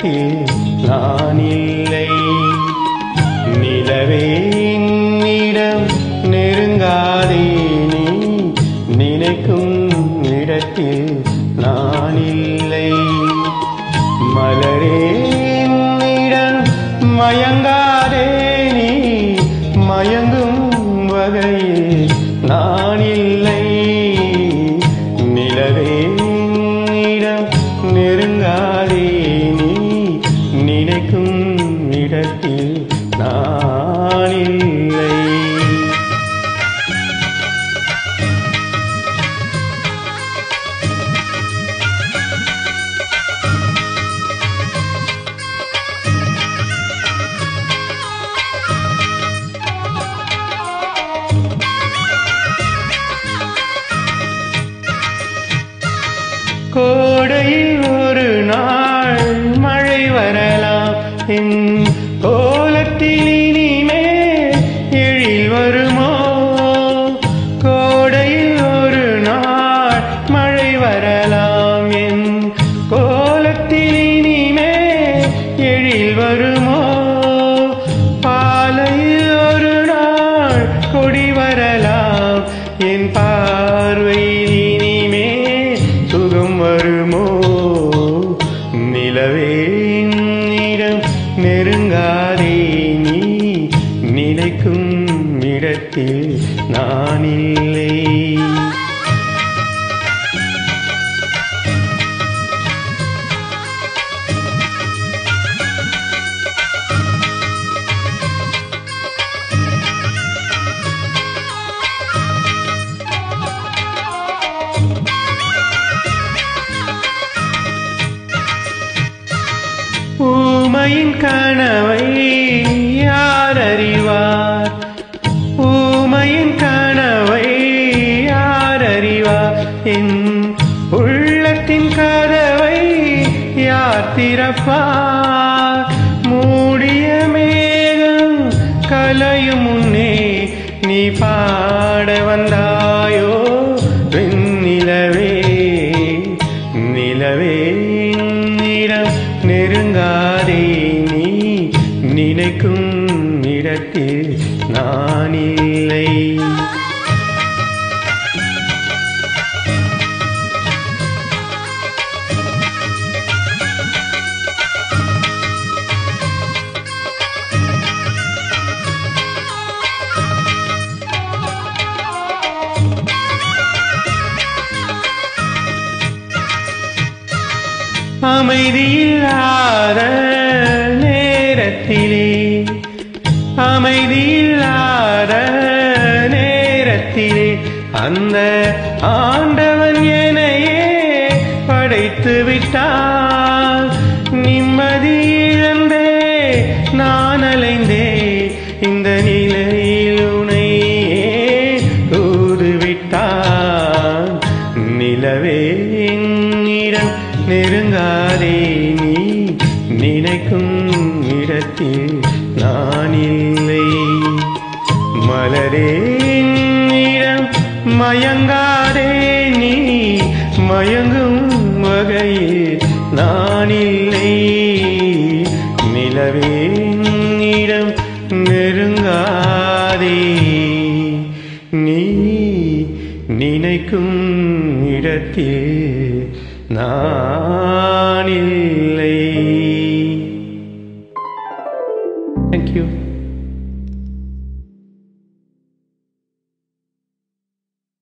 இடத்தில் நான் இல்லை நிலவே என்னிடம் நெருங்காதே நீ நினைக்கும் இடத்தில் நான் இல்லை மலரே என்னிடம் மயங்காதே நீ மயங்கும் வகையில் நான் இல்லை நிலவே என்னிடம் நெருங்காதே நீ நினைக்கும் இடத்தில் நான் இல்லை கோடையில் ஒரு நாள் மழை வரலாம் என் கோலத்தில் இனிமேல் எழில் வருமோ கோடையில் ஒரு நாள் மழை வரலாம் என் கோலத்தில் இனிமேல் எழில் வருமோ பாலையில் ஒரு நாள் கொடி வரலாம் என் பார்வையில் இனிமே சுகம் வருமோ நிலவே என்னிடம் நெருங்காதே நீ நினைக்கும் இடத்தில் நான் இல்லை ஊமையின் கனவை யார் அறிவார் ஊமையின் கனவை யார் அறிவார் என் உள்ளத்தின் கதவை யார் திறப்பார் மூடிய மேகம் கலையும் முன்னே நீ பாட வந்தாயோ வெண்ணிலவே நிலவே என்னிடம் நெருங்காதே நீ நினைக்கும் இடத்தில் நான் இல்லை அமைதியில்லாத நேரத்திலே அமைதியில்லாத நேரத்திலே அந்த ஆண்டவன் எனையே படைத்து விட்டான் நிம்மதி இழந்தே நான் அலைந்தே இந்த நிலையில் உனையே தூது விட்டான் நிலவே என்னிடம் நெருங்காதே நீ நினைக்கும் இடத்தில் நான் இல்லை மலரே என்னிடம் மயங்காதே நீ மயங்கும் வகையில் நான் இல்லை நிலவே என்னிடம் நெருங்காதே நீ நினைக்கும் இடத்தில் நான் இல்லை